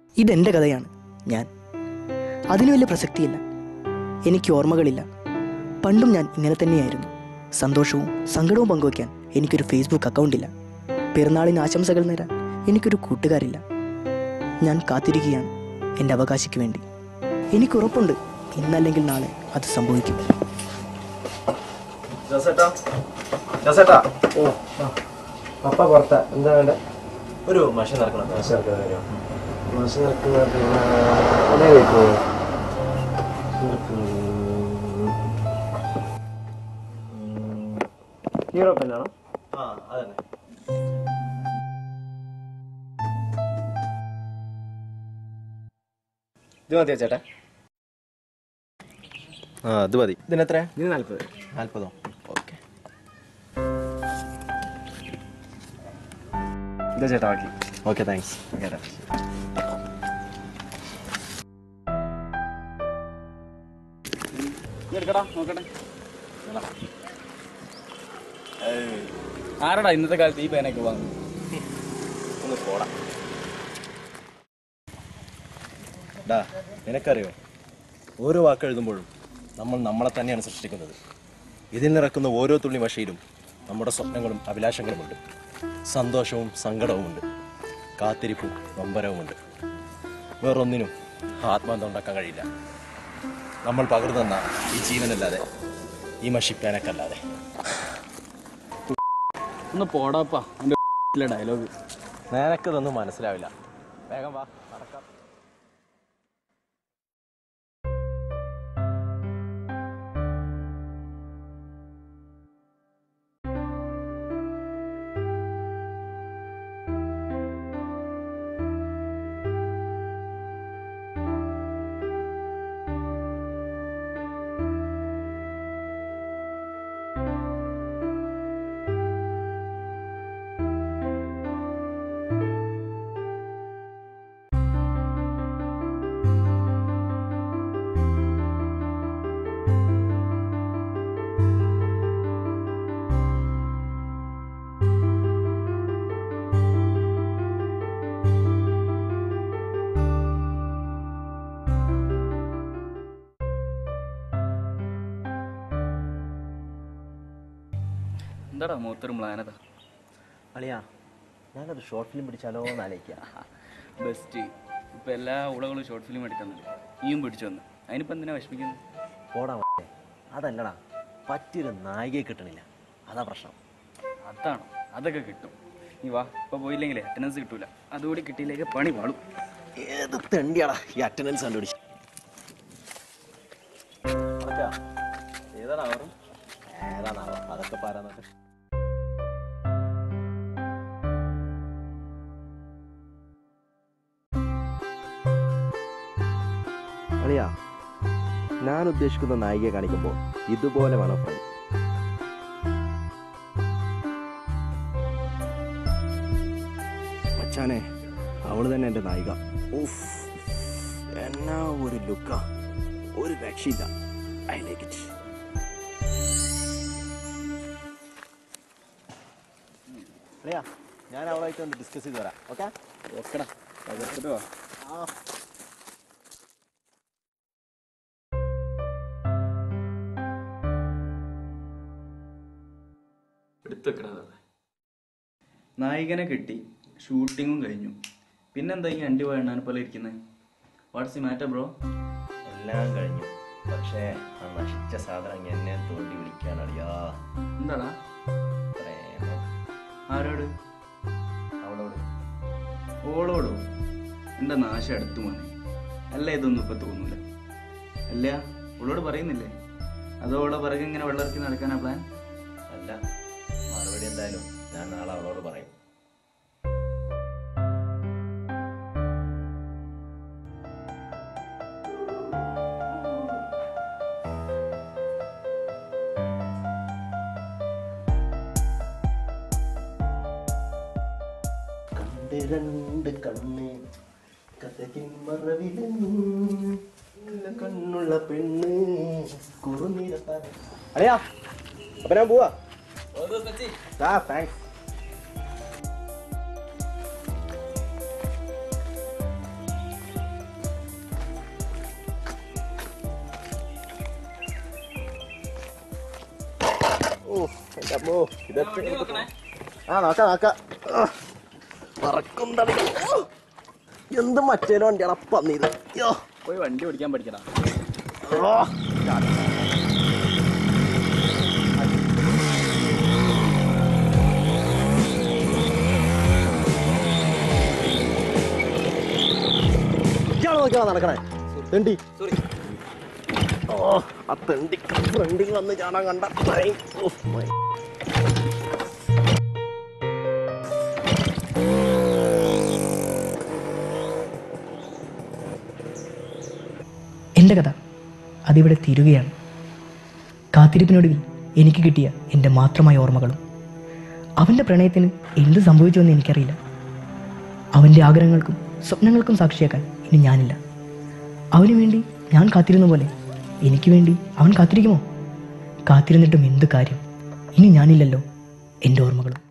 ഇതെൻ്റെ കഥയാണ് ഞാൻ അതിന് വലിയ പ്രസക്തിയില്ല എനിക്ക് ഓർമ്മകളില്ല പണ്ടും ഞാൻ ഇങ്ങനെ തന്നെയായിരുന്നു സന്തോഷവും സങ്കടവും പങ്കുവയ്ക്കാൻ എനിക്കൊരു ഫേസ്ബുക്ക് അക്കൗണ്ടില്ല പെരുന്നാളിന് ആശംസകൾ നേരാൻ എനിക്കൊരു കൂട്ടുകാരില്ല ഞാൻ കാത്തിരിക്കുകയാണ് എൻ്റെ അവകാശിക്ക് വേണ്ടി എനിക്കുറപ്പുണ്ട് ഇന്നല്ലെങ്കിൽ നാളെ അത് സംഭവിക്കും ജോസേട്ടാ ജോസേട്ടാ ഓ പപ്പ പുറത്താ എന്താ വേണ്ട ഒരു മഷി നടക്കണം മാസം നടക്കുന്ന കാര്യം മാസം നടക്കുന്ന അതേ കഴിക്കുമോ ഹീറോ പെണ്ണാണോ ആ അതന്നെ ഇത് മതിയോ ചേട്ടാ ആ അത് മതി ഇതിനെത്ര ഇത് നാൽപ്പത് നാൽപ്പതോ ഓക്കെ ഇതാ ചേട്ടാ ബാക്കി ഓക്കെ താങ്ക്സ് ചേട്ടാ എടുക്കടാ നോക്കട്ടെ ആരടാ ഇന്നത്തെ കാലത്ത് ഈ പേനൊക്കെ വാങ്ങുന്നത് ഒന്ന് പോടാ ഡാ നിനക്കറിയോ ഓരോ വാക്ക് എഴുതുമ്പോഴും നമ്മൾ നമ്മളെ തന്നെയാണ് സൃഷ്ടിക്കുന്നത് ഇതിൽ നിറക്കുന്ന ഓരോ തുള്ളി മഷിയിലും നമ്മുടെ സ്വപ്നങ്ങളും അഭിലാഷങ്ങളുമുണ്ട് സന്തോഷവും സങ്കടവുമുണ്ട് കാത്തിരിപ്പും നൊമ്പരവുമുണ്ട് വേറൊന്നിനും ആത്മാന്തം ഉണ്ടാക്കാൻ കഴിയില്ല നമ്മൾ പകർന്നെന്ന ഈ ജീവനല്ലാതെ ഈ മഷി പേനക്കല്ലാതെ ഒന്ന് പോടാപ്പാ എൻ്റെ ഡയലോഗ് നിനക്കിതൊന്നും മനസ്സിലാവില്ല വേഗം വാ നടക്കാം എന്താടാ മൂത്തൊരു മ്ലാനത അളിയാ ഞാനൊരു ഷോർട്ട് ഫിലിം പിടിച്ചാലോ എന്ന് ആലോചിക്കുക ബെസ്റ്റ് ഇപ്പം എല്ലാ ഉളകളും ഷോർട്ട് ഫിലിം എടുക്കുന്നുണ്ട് നീയും പിടിച്ചു വന്ന് അതിനിപ്പോൾ എന്തിനാ വിഷമിക്കുന്നത് പോടാ മറ്റേ അതല്ലടാ പറ്റിയൊരു നായികയെ കിട്ടണില്ല അതാ പ്രശ്നം അതാണോ അതൊക്കെ കിട്ടും നീ വാ ഇപ്പോൾ പോയില്ലെങ്കിലേ അറ്റൻഡൻസ് കിട്ടൂല അതുകൂടി കിട്ടിയില്ലെങ്കിൽ പണി പാളും ഏത് തെണ്ടിയാടാ ഈ അറ്റൻഡൻസ് കണ്ടുപിടിച്ച് ഏതാണ് അവർ ഏതാണാവോ അതൊക്കെ പാരാന്നൊക്കെ അളിയാ ഞാൻ ഉദ്ദേശിക്കുന്ന നായികയെ കാണിക്കുമ്പോൾ ഇതുപോലെ വേണം ഫ്രണ്ട് മച്ചാനെ അവള് തന്നെ എൻ്റെ നായിക ഉഫ് എന്നാ ഒരു ലുക്ക ഒരു രക്ഷയില്ല ഐ ലൈക്ക് ഇറ്റ് അളിയാ ഞാൻ അവളായിട്ട് ഒന്ന് ഡിസ്കസ് ചെയ്ത് വരാം ഓക്കെ ഓക്കെടാ തകർത്തിട്ട് വാ എടുത്തുവെക്കടാ അതൊക്കെ. നായികനെ കിട്ടി ഷൂട്ടിങ്ങും കഴിഞ്ഞു പിന്നെന്താ ഈ അണ്ടി വേണ്ടാൻ പോലെ ഇരിക്കുന്നത് വാട്ട്സ് ഈ മാറ്റർ ബ്രോ എല്ലാം കഴിഞ്ഞു പക്ഷേ ആ നശിച്ച സാധനം എന്നെ തോണ്ടി വിളിക്കാനറിയാ എന്താടാ പ്രേമം ആരോട് അവളോട് ഓളോടോ എൻ്റെ നാശം അടുത്തു മോനെ അല്ല ഇതൊന്നും ഇപ്പൊ തോന്നൂല അല്ല ഓളോട് പറയുന്നില്ലേ അതോ ഓളെ പിറകെ ഇങ്ങനെ വെള്ളമിറക്കി നടക്കാനാ പ്ലാൻ അല്ല മറുപടി എന്തായാലും ഞാൻ നാളെ അവളോട് പറയും കണ്ട് രണ്ട് കണ്ണ് കഥകിൻ മറവില് നീല കണ്ണുള്ള പെണ്ണ് കുറുനിര അളിയാ അപ്പൊ ഞാൻ പോവാ ആ താങ്ക്സ് ഓ എൻ്റെ അമ്മോ ഇതൊക്കെ ആ നോക്കാം നോക്കാം ആ, പറക്കും തടി ഓ, എന്ത് മറ്റേലും വണ്ടിയാണ് പന്നിയത് യോ പോയി വണ്ടി ഓടിക്കാൻ പഠിക്കടാ ഓ ഇയാള് നോക്കിയാ നടക്കണേ തെണ്ടി ഓ ആ തെണ്ടി ഫ്രണ്ടിൽ വന്ന് ചാടാൻ കണ്ട ടൈം. Oh, my. എൻ്റെ കഥ അതിവിടെ തീരുകയാണ് കാത്തിരിപ്പിനൊടുവിൽ എനിക്ക് കിട്ടിയ എൻ്റെ മാത്രമായ ഓർമ്മകളും അവൻ്റെ പ്രണയത്തിന് എന്ത് സംഭവിച്ചുവെന്ന് എനിക്കറിയില്ല അവൻ്റെ ആഗ്രഹങ്ങൾക്കും സ്വപ്നങ്ങൾക്കും സാക്ഷിയാക്കാൻ ഇനി ഞാനില്ല അവന് വേണ്ടി ഞാൻ കാത്തിരുന്ന പോലെ എനിക്ക് വേണ്ടി അവൻ കാത്തിരിക്കുമോ കാത്തിരുന്നിട്ടും എന്ത് കാര്യം ഇനി ഞാനില്ലല്ലോ എൻ്റെ ഓർമ്മകളും